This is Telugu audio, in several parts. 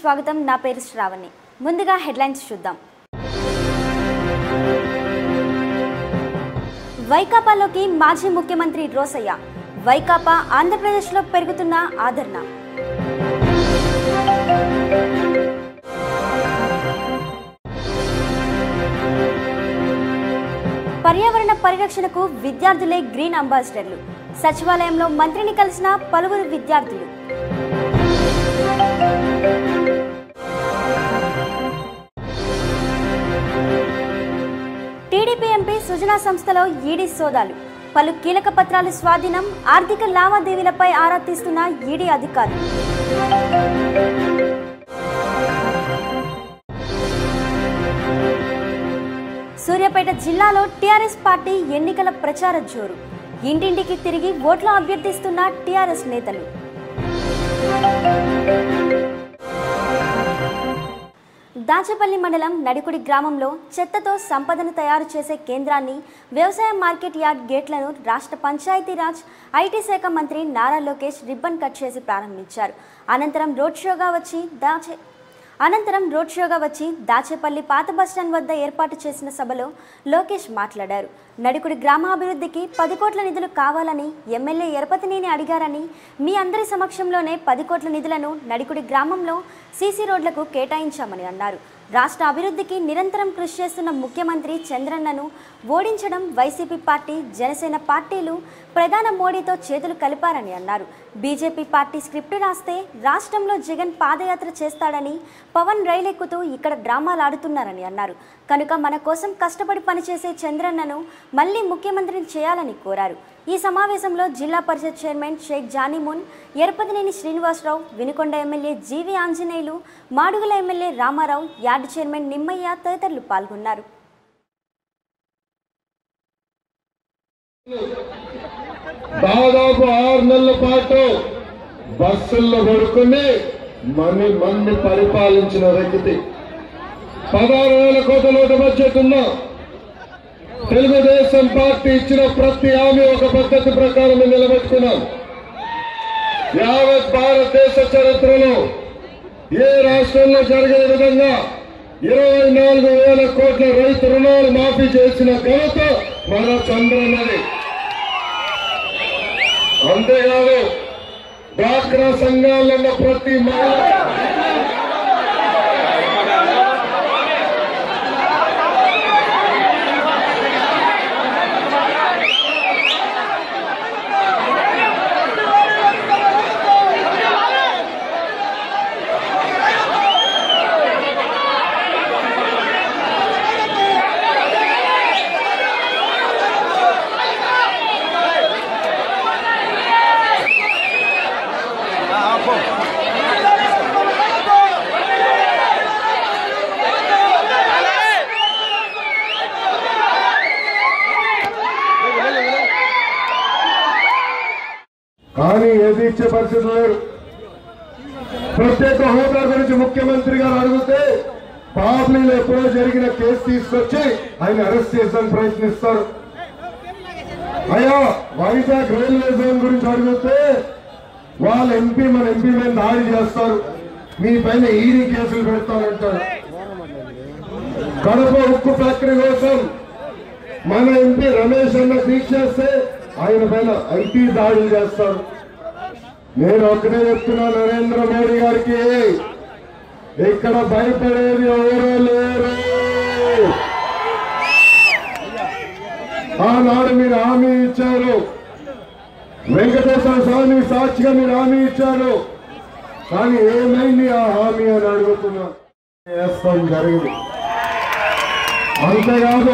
స్వాగతం నా పేరు శ్రావణి ముందుగా హెడ్లైన్స్ చూద్దాం వైకాపాలోకి మాజీ ముఖ్యమంత్రి రోసయ్య వైకాపా ఆంధ్రప్రదేశ్లో పెరుగుతున్న ఆదరణ పర్యావరణ పరిరక్షణకు విద్యార్థులే గ్రీన్ అంబాసిడర్లు సచివాలయంలో మంత్రిని కలిసిన పలువురు విద్యార్థులు టీడీపీ ఎంపీ సుజనా సంస్థలో ఈడీ సోదాలు పలు కీలక పత్రాలు స్వాధీనం ఆర్థిక లావాదేవీలపై ఆరా తీస్తున్న ఈడీ అధికారులు సూర్యాపేట జిల్లాలో టీఆర్ఎస్ పార్టీ ఎన్నికల ప్రచార జోరు ఇంటింటికి తిరిగి ఓట్లు అభ్యర్థిస్తున్న టీఆర్ఎస్ నేతలు దాచపల్లి మండలం నడికుడి గ్రామంలో చెత్తతో సంపదను తయారు చేసే కేంద్రాన్ని వ్యవసాయ మార్కెట్ యార్డ్ గేట్లను రాష్ట్ర పంచాయతీరాజ్ ఐటీ శాఖ మంత్రి నారా లోకేష్ రిబ్బన్ కట్ చేసి ప్రారంభించారు అనంతరం రోడ్ షోగా వచ్చి దాచే అనంతరం రోడ్ షోగా వచ్చి దాచేపల్లి పాత బస్టాండ్ వద్ద ఏర్పాటు చేసిన సభలో లోకేష్ మాట్లాడారు నడికుడి గ్రామాభివృద్ధికి పది కోట్ల నిధులు కావాలని ఎమ్మెల్యే ఎరపతినేని అడిగారని మీ అందరి సమక్షంలోనే పది కోట్ల నిధులను నడికుడి గ్రామంలో సీసీ రోడ్లకు కేటాయించామని అన్నారు రాష్ట్ర అభివృద్ధికి నిరంతరం కృషి చేస్తున్న ముఖ్యమంత్రి చంద్రన్నను ఓడించడం వైసీపీ పార్టీ జనసేన పార్టీలు ప్రధాన మోడీతో చేతులు కలిపారని అన్నారు బీజేపీ పార్టీ స్క్రిప్ట్ రాస్తే రాష్ట్రంలో జగన్ పాదయాత్ర చేస్తాడని పవన్ రైలెక్కుతూ ఇక్కడ డ్రామాలు ఆడుతున్నారని అన్నారు కనుక మన కోసం కష్టపడి పనిచేసే చంద్రన్నను మళ్ళీ ముఖ్యమంత్రిని చేయాలని కోరారు ఈ సమావేశంలో జిల్లా పరిషత్ చైర్మన్ షేక్ జానీమున్ Yarapathineni Srinivasarao Vinukonda MLA GV Anjaneyulu Madugula MLA Ramarao yard chairman Nimmaiah తదితరులు పాల్గొన్నారు దాదాపు ఆరు నెలల పాటు బస్సుల్లో పడుకుని మని మంది పరిపాలించిన వ్యక్తి పదహారు వేల కోట్ల నోటు బడ్జెట్ ఉన్నా తెలుగుదేశం పార్టీ ఇచ్చిన ప్రతి హామీ ఒక పద్ధతి ప్రకారం మేము నిలబెట్టుకున్నాం యావత్ భారతదేశ చరిత్రలో ఏ రాష్ట్రంలో జరిగే విధంగా ఇరవై నాలుగు వేల కోట్ల రైతు రుణాలు మాఫీ చేసిన ఘనత మన చంద్రన్నది అంతేకాదు డ్వాక్రా సంఘాల్లో ఉన్న ప్రతి మహిళ కానీ ఏది ఇచ్చే పరిస్థితి లేరు ప్రత్యేక హోదా గురించి ముఖ్యమంత్రి గారు అడిగితే బాబ్లీలో ఎప్పుడో జరిగిన కేసు తీసుకొచ్చి ఆయన అరెస్ట్ చేసానికి ప్రయత్నిస్తారు అయ్యా వైజాగ్ రైల్వే జోన్ గురించి అడిగితే వాళ్ళ ఎంపీ మన ఎంపీ మీద దాడి చేస్తారు మీ పైన ఈడీ కేసులు పెడతారంటారు కడప ఉక్కు ఫ్యాక్టరీ కోసం మన ఎంపీ రమేష్ అన్న దీక్ష చేస్తే ఆయన పైన ఐటీ దాడులు చేస్తారు నేను ఒక్కనే చెప్తున్నా నరేంద్ర మోడీ గారికి ఇక్కడ భయపడేది ఎవరో లేరు ఆనాడు మీరు హామీ ఇచ్చారు వెంకటేశ్వర స్వామి సాక్షిగా మీరు హామీ ఇచ్చారు కానీ ఏమైంది ఆ హామీ అని అడుగుతున్నా చేస్తాం జరిగింది అంతేకాదు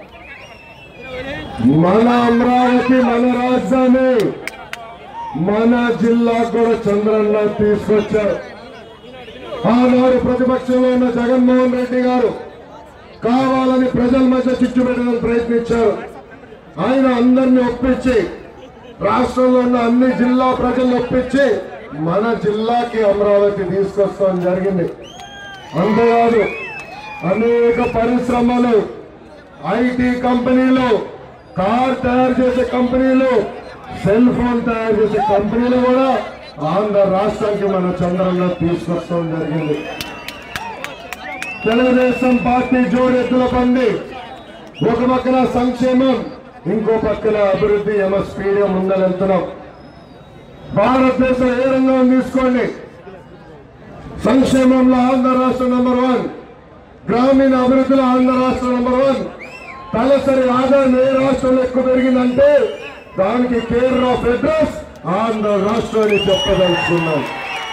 మన అమరావతి మన రాజధాని మన జిల్లా కూడా చంద్రన్న తీసుకొచ్చారు ఆనాడు ప్రతిపక్షంలో ఉన్న జగన్మోహన్ రెడ్డి గారు కావాలని ప్రజల మధ్య చిచ్చు పెట్టడానికి ప్రయత్నించారు ఆయన అందరినీ ఒప్పించి రాష్ట్రంలో ఉన్న అన్ని జిల్లా ప్రజలను ఒప్పించి మన జిల్లాకి అమరావతి తీసుకొస్తాం జరిగింది అంతేకాదు అనేక పరిశ్రమలు ఐటీ కంపెనీలు కార్ తయారు చేసే కంపెనీలు సెల్ ఫోన్ తయారు చేసే కంపెనీలు కూడా ఆంధ్ర రాష్ట్రానికి మన చంద్రంలో తీసుకొస్తాం జరిగింది తెలుగుదేశం పార్టీ జోడెత్తుల బండి ఒక పక్కన సంక్షేమం ఇంకో పక్కన అభివృద్ధి ఎమ స్పీడ్గా ముందరెళ్తున్నాం భారతదేశం ఏ రంగం తీసుకోండి సంక్షేమంలో ఆంధ్ర రాష్ట్రం నంబర్ వన్ గ్రామీణ అభివృద్ధిలో ఆంధ్ర రాష్ట్రం నంబర్ వన్ తలసరి ఆదాయం ఏ రాష్ట్రంలో ఎక్కువ పెరిగిందంటే దానికి కేర్ ఆఫ్ అడ్రస్ ఆంధ్ర రాష్ట్రాన్ని చెప్పదలుచుకున్నాం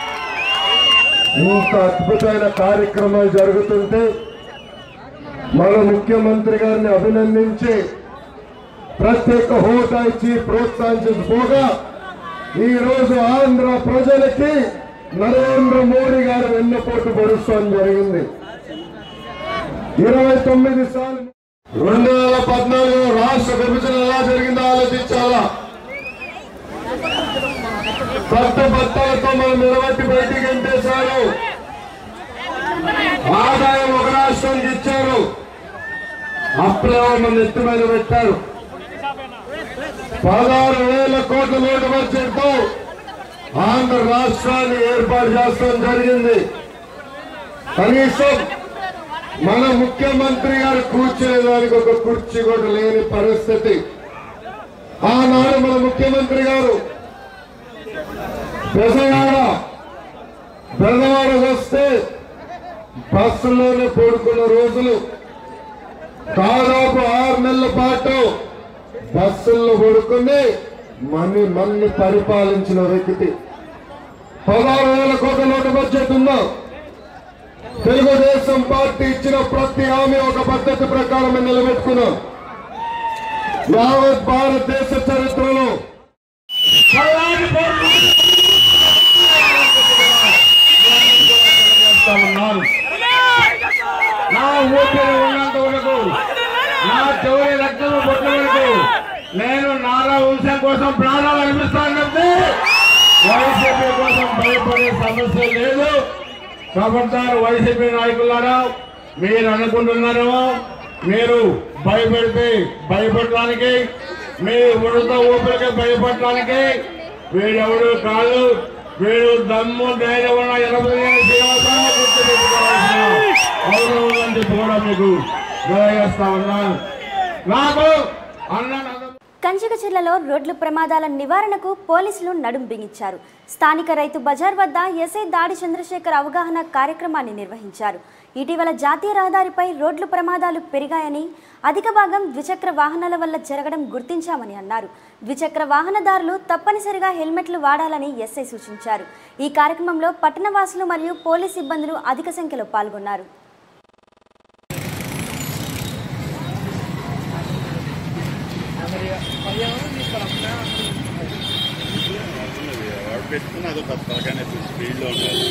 ఇంత అద్భుతమైన కార్యక్రమాలు జరుగుతుంటే మన ముఖ్యమంత్రి గారిని అభినందించి ప్రత్యేక హోదా ఇచ్చి ప్రోత్సహించకపోగా ఈ రోజు ఆంధ్ర ప్రజలకి నరేంద్ర మోడీ గారు వెన్నపోటు పొడుస్తాం జరిగింది ఇరవై తొమ్మిది సార్లు రెండు వేల పద్నాలుగు రాష్ట్ర విభజన ఎలా జరిగిందో ఆలోచించాలా పట్టబట్టలతో మనం నిలబట్టి బయటికి గంటేశారు ఆదాయం ఒక రాష్ట్రానికి ఇచ్చారు అప్పుడే మన ఎత్తు మీద పెట్టారు పదహారు వేల కోట్ల నోటు బడ్జెట్తో ఆంధ్ర రాష్ట్రాన్ని ఏర్పాటు చేస్తాం జరిగింది కనీసం మన ముఖ్యమంత్రి గారు కూర్చునే దానికి ఒక కుర్చీ కూడా లేని పరిస్థితి ఆనాడు మన ముఖ్యమంత్రి గారు పెదవాడ పెదవాడ వస్తే బస్సులోనే పడుకున్న రోజులు దాదాపు ఆరు నెలల పాటు బస్సుల్లో పడుకుని మన్ని మన్ని పరిపాలించిన వ్యక్తి పదహారు వేల కోట్ల నోటు బడ్జెట్ ఉందా తెలుగుదేశం పార్టీ ఇచ్చిన ప్రతి హామీ ఒక పద్ధతి ప్రకారం మేము నిలబెట్టుకున్నాం యావత్ భారతదేశ చరిత్రలో చల్లారి పోట్లు చేస్తా ఉన్నాను నా ఊపిరి ఉన్నంత వరకు నా చివరి రక్తం పుట్టిన వరకు నేను నారా వంశం కోసం ప్రాణాలు అనిపిస్తాను వైసీపీ కోసం భయపడే సమస్య లేదు ఖబర్దార్ వైసీపీ నాయకులారా మీరు అనుకుంటున్నారు మీరు భయపెడితే భయపడటానికి మీ ఉడత ఊపిరికి భయపడటానికి వీడెవడు కాదు వీడు దమ్ము ధైర్యం ఉన్న ఎనభై ఏళ్ళ జీవితాన్ని గుర్తుపెట్టుకోవాల్సిన అవసరం ఉందని చెప్పి కూడా మీకు తెలియజేస్తా ఉన్నాను నాకు అన్న నగ- కంచికచిర్లలో రోడ్లు ప్రమాదాల నివారణకు పోలీసులు నడుం బిగించారు స్థానిక రైతు బజార్ వద్ద ఎస్ఐ దాడి చంద్రశేఖర్ అవగాహన కార్యక్రమాన్ని నిర్వహించారు ఇటీవల జాతీయ రహదారిపై రోడ్లు ప్రమాదాలు పెరిగాయని అధిక భాగం ద్విచక్ర వాహనాల వల్ల జరగడం గుర్తించామని అన్నారు ద్విచక్ర వాహనదారులు తప్పనిసరిగా హెల్మెట్లు వాడాలని ఎస్ఐ సూచించారు ఈ కార్యక్రమంలో పట్టణవాసులు మరియు పోలీస్ సిబ్బందులు అధిక సంఖ్యలో పాల్గొన్నారు వాడు పెట్టుకుని అదొక తలకాయ స్పీడ్లో ఉండాలి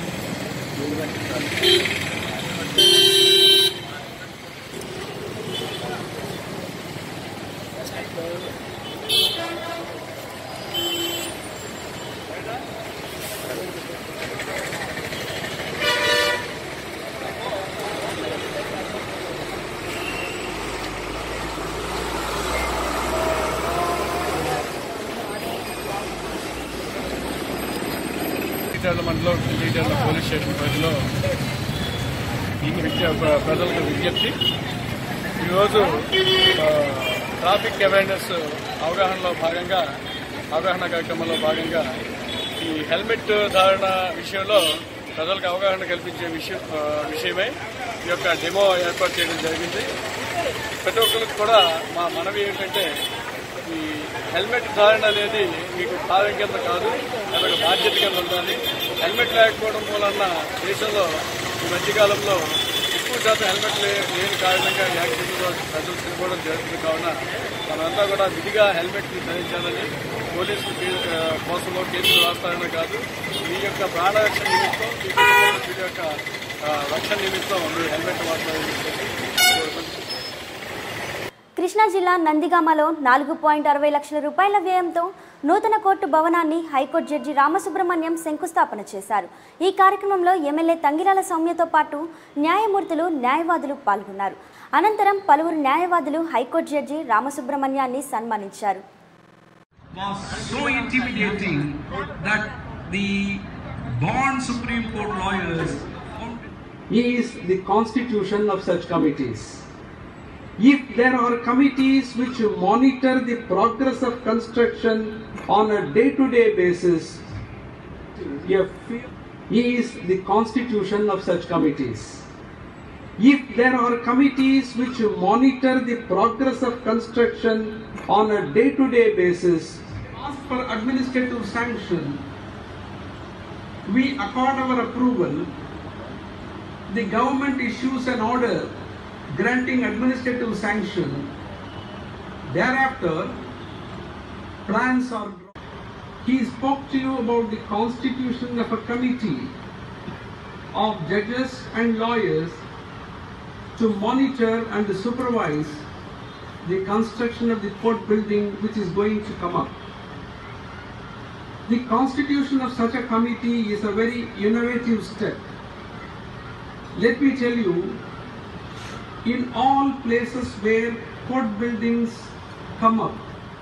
లీటర్ల మండలం లీటర్ల పోలీస్ స్టేషన్ పరిధిలో ఈ విజ్ఞ- ప్ర- ప్రజలకు విజ్ఞప్తి ఈరోజు ఆ, ట్రాఫిక్ అవేర్నెస్ అవగాహనలో భాగంగా అవగాహన కార్యక్రమంలో భాగంగా ఈ హెల్మెట్ ధారణ విషయంలో ప్రజలకు అవగాహన కల్పించే విషయం ఆ, విషయమై ఈ యొక్క డెమో ఏర్పాటు చేయడం జరిగింది ప్రతి ఒక్కరికి కూడా మా మనవి ఏంటంటే ఈ హెల్మెట్ ధారణ అనేది మీకు భారం కింద కాదు అదొక బాధ్యత కింద ఉండాలి హెల్మెట్ లేకపోవడం వలన దేశంలో ఈ మధ్యకాలంలో ఎక్కువ శాతం హెల్మెట్ లే- లేని కారణంగా యాక్సిడెంట్లో ప్రజలు చనిపోవడం జరుగుతుంది కావున మనంతా కూడా విధిగా హెల్మెట్ని ధరించాలని పోలీసులు కే- ఆ, కోసంలో కేసులు రాస్తారనే కాదు మీ యొక్క ప్రాణ రక్షణ నిమిత్తం మీ కుటుంబ సభ్యుల యొక్క ఆ, రక్షణ నిమిత్తం మీరు హెల్మెట్ వాడాలని చెప్పేసి కోరుకుంటున్నాను. కృష్ణా జిల్లా నందిగామలో నాలుగు పాయింట్ అరవై లక్షల రూపాయల వ్యయంతో నూతన కోర్టు భవనాన్ని హైకోర్టు జడ్జి రామసుబ్రహ్మణ్యం శంకుస్థాపన చేశారు ఈ కార్యక్రమంలో ఎమ్మెల్యే తంగిరాల సౌమ్యతో పాటు న్యాయమూర్తులు న్యాయవాదులు పాల్గొన్నారు అనంతరం పలువురు న్యాయవాదులు హైకోర్టు జడ్జి రామసుబ్రహ్మణ్యాన్ని సన్మానించారు was so intimidating that the born Supreme Court lawyers is the constitution of such committees. If there are committees which monitor the progress of construction on a day to day basis, a few- is the constitution of such committees. If there are committees which monitor the progress of construction on a day to day basis, ask for administrative sanction, we accord our approval, the government issues an order granting administrative sanction. Thereafter, plans are drawn. He spoke to you about the constitution of a committee of judges and lawyers to monitor and supervise the construction of the court building which is going to come up. The constitution of such a committee is a very innovative step. Let me tell you, in all places where court buildings come up,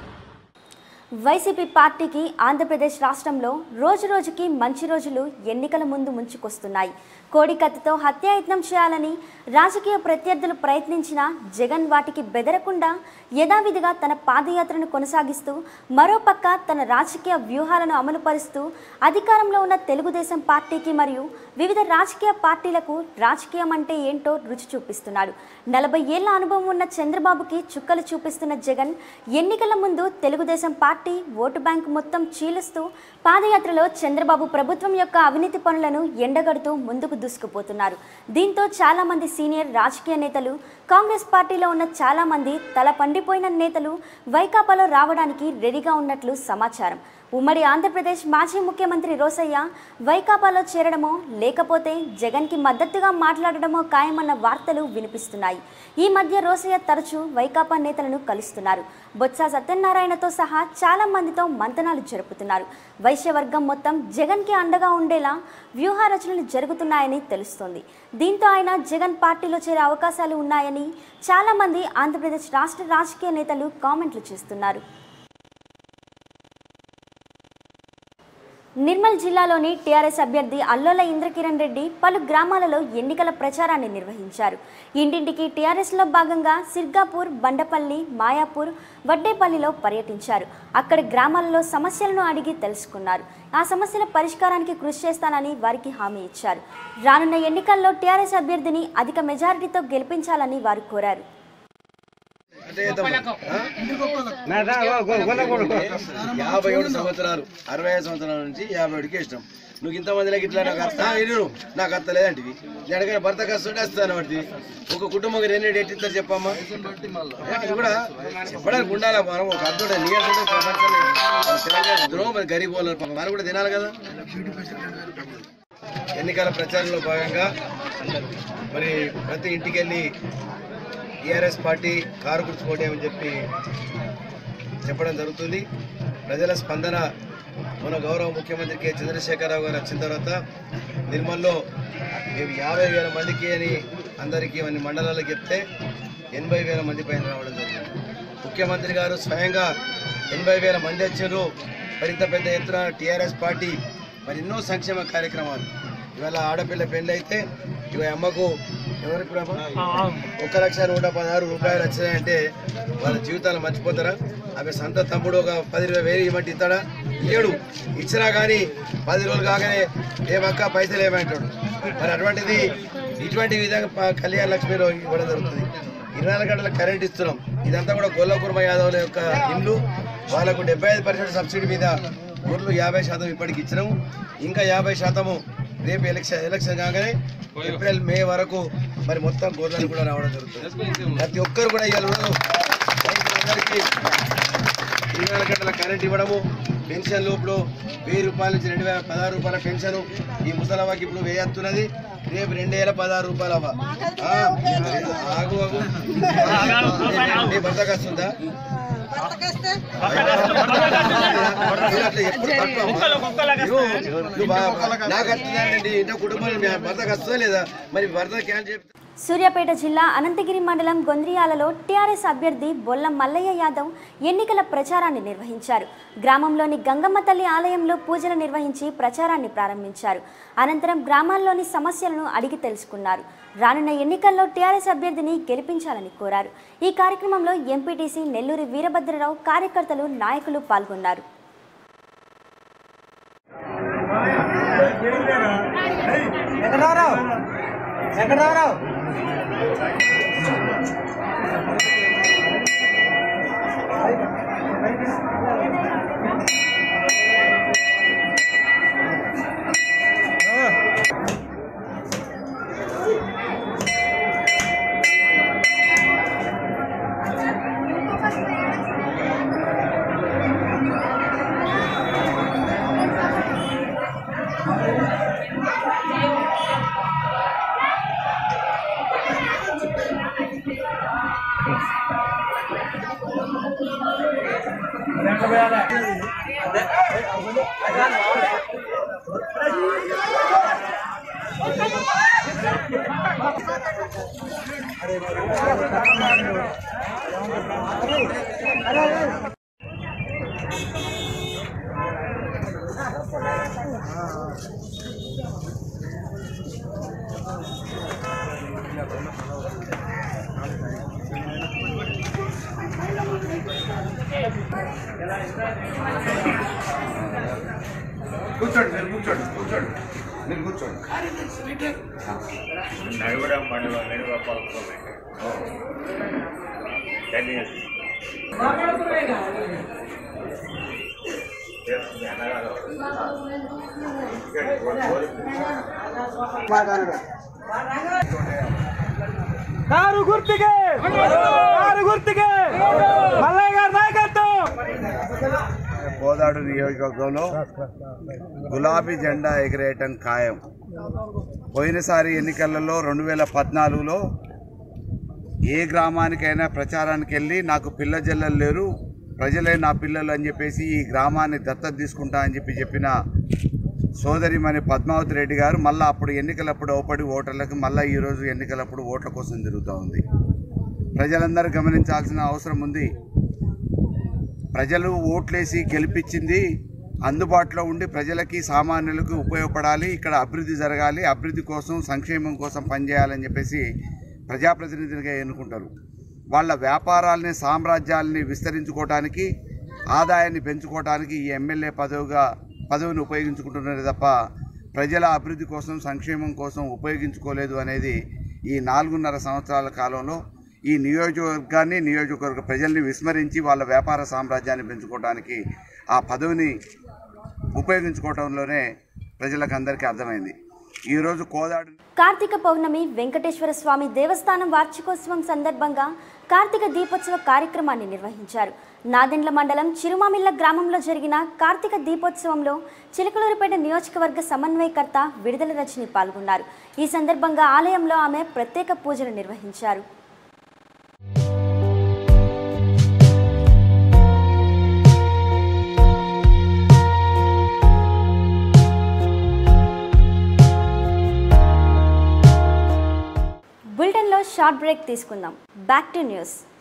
YCP పార్టీకి ఆంధ్రప్రదేశ్ రాష్ట్రంలో రోజు రోజుకి మంచి రోజులు ఎన్నికల ముందు ముంచుకొస్తున్నాయి కోడికత్తితో హత్యాయత్నం చేయాలని రాజకీయ ప్రత్యర్థులు ప్రయత్నించిన జగన్ వాటికి బెదరకుండా యథావిధిగా తన పాదయాత్రను కొనసాగిస్తూ మరోపక్క తన రాజకీయ వ్యూహాలను అమలుపరుస్తూ అధికారంలో ఉన్న తెలుగుదేశం పార్టీకి మరియు వివిధ రాజకీయ పార్టీలకు రాజకీయం అంటే ఏంటో రుచి చూపిస్తున్నాడు నలభై ఏళ్ల అనుభవం ఉన్న చంద్రబాబుకి చుక్కలు చూపిస్తున్న జగన్ ఎన్నికల ముందు తెలుగుదేశం పార్టీ ఓటు బ్యాంకు మొత్తం చీలుస్తూ పాదయాత్రలో చంద్రబాబు ప్రభుత్వం యొక్క అవినీతి పనులను ఎండగడుతూ ముందుకు దూసుకుపోతున్నారు దీంతో చాలా మంది సీనియర్ రాజకీయ నేతలు కాంగ్రెస్ పార్టీలో ఉన్న చాలా మంది తల పండిపోయిన నేతలు వైకాపాలో రావడానికి రెడీగా ఉన్నట్లు సమాచారం ఉమ్మడి ఆంధ్రప్రదేశ్ మాజీ ముఖ్యమంత్రి రోసయ్య వైకాపాలో చేరడమో లేకపోతే జగన్కి మద్దతుగా మాట్లాడడమో ఖాయమన్న వార్తలు వినిపిస్తున్నాయి ఈ మధ్య రోసయ్య తరచూ వైకాపా నేతలను కలుస్తున్నారు బొత్స సత్యనారాయణతో సహా చాలా మందితో మంతనాలు జరుపుతున్నారు వైశ్యవర్గం మొత్తం జగన్కి అండగా ఉండేలా వ్యూహ రచనలు జరుగుతున్నాయని తెలుస్తోంది దీంతో ఆయన జగన్ పార్టీలో చేరే అవకాశాలు ఉన్నాయని చాలామంది ఆంధ్రప్రదేశ్ రాష్ట్ర రాజకీయ నేతలు కామెంట్లు చేస్తున్నారు నిర్మల్ జిల్లాలోని టీఆర్ఎస్ అభ్యర్థి అల్లోల ఇంద్రకిరణ్ రెడ్డి పలు గ్రామాలలో ఎన్నికల ప్రచారాన్ని నిర్వహించారు ఇంటింటికి టీఆర్ఎస్లో భాగంగా సిర్గాపూర్ బండపల్లి మాయాపూర్ వడ్డేపల్లిలో పర్యటించారు అక్కడ గ్రామాలలో సమస్యలను అడిగి తెలుసుకున్నారు ఆ సమస్యల పరిష్కారానికి కృషి చేస్తానని వారికి హామీ ఇచ్చారు రానున్న ఎన్నికల్లో టీఆర్ఎస్ అభ్యర్థిని అధిక మెజారిటీతో గెలిపించాలని వారు కోరారు యాభై ఏడు సంవత్సరాలు అరవై ఐదు సంవత్సరాల నుంచి యాభై ఏడుకి ఇష్టం నువ్వు ఇంతమందిలోకి ఇట్లా నాకు అత్త ఇరు నాకు అత్త లేదంటివి నేను భర్త కష్టం వస్తాను పడుతుంది ఒక కుటుంబం ఎన్ని ఎట్టిస్తారు చెప్పమ్మా ఇది కూడా చెప్పడానికి ఉండాలి మనం ఒక అర్థం నీయంటే ప్రపంచంలో మన తెలంగాణ ద్రోహం మరి గరీబ్ వాళ్ళు పాపం వారు కూడా తినాలి కదా ఎన్నికల ప్రచారంలో భాగంగా మరి ప్రతి ఇంటికి వెళ్ళి టీఆర్ఎస్ పార్టీ కారు గుర్తుకోటేమని చెప్పి చెప్పడం జరుగుతుంది ప్రజల స్పందన మన గౌరవ ముఖ్యమంత్రి కె చంద్రశేఖరరావు గారు వచ్చిన తర్వాత నిర్మల్లో మేము యాభై వేల మందికి అని అందరికీ అన్ని మండలాలకు చెప్తే ఎనభై వేల మంది పైన రావడం జరిగింది ముఖ్యమంత్రి గారు స్వయంగా ఎనభై వేల మంది వచ్చారు మరింత పెద్ద ఎత్తున టీఆర్ఎస్ పార్టీ మరి ఎన్నో సంక్షేమ కార్యక్రమాలు ఇవాళ ఆడపిల్ల పెళ్ళి అయితే ఇవ అమ్మకు ఎవరికి ఒక లక్ష నూట పదహారు రూపాయలు వచ్చినాయంటే వాళ్ళ జీవితాలు మర్చిపోతారా ఆమె సొంత తమ్ముడు ఒక పది ఇరవై వేలు ఇవ్వమంటే ఇస్తాడా ఇయ్యడు ఇచ్చినా కానీ పది రోజులు కాగానే ఏమక్క పైసలు ఏమంటాడు మరి అటువంటిది ఇటువంటి విధంగా ప- కళ్యాణ లక్ష్మిలో ఇవ్వడం జరుగుతుంది ఇరవై నాలుగు గంటల కరెంట్ ఇస్తున్నాం ఇదంతా కూడా గొల్లకుర్మ యాదవ్ల యొక్క ఇల్లు వాళ్ళకు డెబ్బై ఐదు పర్సెంట్ సబ్సిడీ మీద ఊర్లు యాభై శాతం ఇప్పటికి ఇచ్చినాము ఇంకా యాభై శాతము రేపు ఎలక్షన్ ఎలక్షన్ కాగానే ఏప్రిల్ మే వరకు మరి మొత్తం గొర్రెలు కూడా రావడం జరుగుతుంది ప్రతి ఒక్కరు కూడా ఇవాళ రోజు రైతులందరికీ ఇరవై నాలుగు గంటల కరెంట్ ఇవ్వడము పెన్షన్ లోపల వెయ్యి రూపాయల నుంచి రెండు వేల పదహారు రూపాయల పెన్షన్ ఈ ముసలవ్వకి ఇప్పుడు వేయత్తున్నది రేపు రెండు వేల పదహారు రూపాయలు అవ్వ ఆ, ఆగు ఆగు నీ భర్తకు వస్తుందా మీరు అట్లా ఎప్పుడు తక్కువ అమ్మా. నువ్వు నువ్వు బా- నాకు వస్తుందండి ఇంట్లో కుటుంబంలో మీ భర్తకు వస్తుందా లేదా మరి భర్త క్యాన్ చెప్తా సూర్యాపేట జిల్లా అనంతగిరి మండలం గొంద్రియాలలో టీఆర్ఎస్ అభ్యర్థి బొల్లం మల్లయ్య యాదవ్ ఎన్నికల ప్రచారాన్ని నిర్వహించారు గ్రామంలోని గంగమ్మ తల్లి ఆలయంలో పూజలు నిర్వహించి ప్రచారాన్ని ప్రారంభించారు అనంతరం గ్రామాల్లోని సమస్యలను అడిగి తెలుసుకున్నారు రానున్న ఎన్నికల్లో టీఆర్ఎస్ అభ్యర్థిని గెలిపించాలని కోరారు ఈ కార్యక్రమంలో ఎంపీటీసీ నెల్లూరి వీరభద్రరావు కార్యకర్తలు నాయకులు పాల్గొన్నారు కూర్చోండి మీరు కూర్చోండి కూర్చోండి మీరు కూర్చోండి నడవడం మండలం వేణుగోపాలస్వామి టెన్ ఇయర్స్ కారు గుర్తుకే కారు గుర్తుకే మల్లయ్య గారి నాయకత్వం కోదాడు నియోజకవర్గంలో గులాబీ జెండా ఎగిరేయటం ఖాయం పోయినసారి ఎన్నికలలో రెండు వేల పద్నాలుగులో ఏ గ్రామానికైనా ప్రచారానికి వెళ్ళి నాకు పిల్ల జల్లలు లేరు ప్రజలే నా పిల్లలు అని చెప్పేసి ఈ గ్రామాన్ని దత్తత తీసుకుంటా అని చెప్పి చెప్పిన సోదరిమణి పద్మావతి రెడ్డి గారు మళ్ళీ అప్పుడు ఎన్నికలప్పుడు ఓపడి ఓటర్లకు మళ్ళీ ఈరోజు ఎన్నికలప్పుడు ఓట్ల కోసం తిరుగుతూ ఉంది ప్రజలందరూ గమనించాల్సిన అవసరం ఉంది ప్రజలు ఓట్లేసి గెలిపించింది అందుబాటులో ఉండి ప్రజలకి సామాన్యులకు ఉపయోగపడాలి ఇక్కడ అభివృద్ధి జరగాలి అభివృద్ధి కోసం సంక్షేమం కోసం పనిచేయాలని చెప్పేసి ప్రజాప్రతినిధులుగా ఎన్నుకుంటారు వాళ్ళ వ్యాపారాలని సామ్రాజ్యాలని విస్తరించుకోవడానికి ఆదాయాన్ని పెంచుకోవడానికి ఈ ఎమ్మెల్యే పదవిగా పదవిని ఉపయోగించుకుంటున్నారు తప్ప ప్రజల అభివృద్ధి కోసం సంక్షేమం కోసం ఉపయోగించుకోలేదు అనేది ఈ నాలుగున్నర సంవత్సరాల కాలంలో ఈ నియోజకవర్గాన్ని నియోజకవర్గ ప్రజల్ని విస్మరించి వాళ్ళ వ్యాపార సామ్రాజ్యాన్ని పెంచుకోవడానికి ఆ పదవిని ఉపయోగించుకోవడంలోనే ప్రజలకు అందరికీ అర్థమైంది ఈరోజు కోదాడు కార్తీక పౌర్ణమి వెంకటేశ్వర స్వామి దేవస్థానం వార్షికోత్సవం సందర్భంగా కార్తీక దీపోత్సవ కార్యక్రమాన్ని నిర్వహించారు నాదెండ్ల మండలం చిరుమామిల్ల గ్రామంలో జరిగిన కార్తీక దీపోత్సవంలో చిలకలూరుపేట నియోజకవర్గ సమన్వయకర్త విడుదల రజని పాల్గొన్నారు ఈ సందర్భంగా ఆలయంలో ఆమె ప్రత్యేక పూజలు నిర్వహించారు బులెటిన్లో షార్ట్ బ్రేక్ తీసుకుందాం బ్యాక్ టు న్యూస్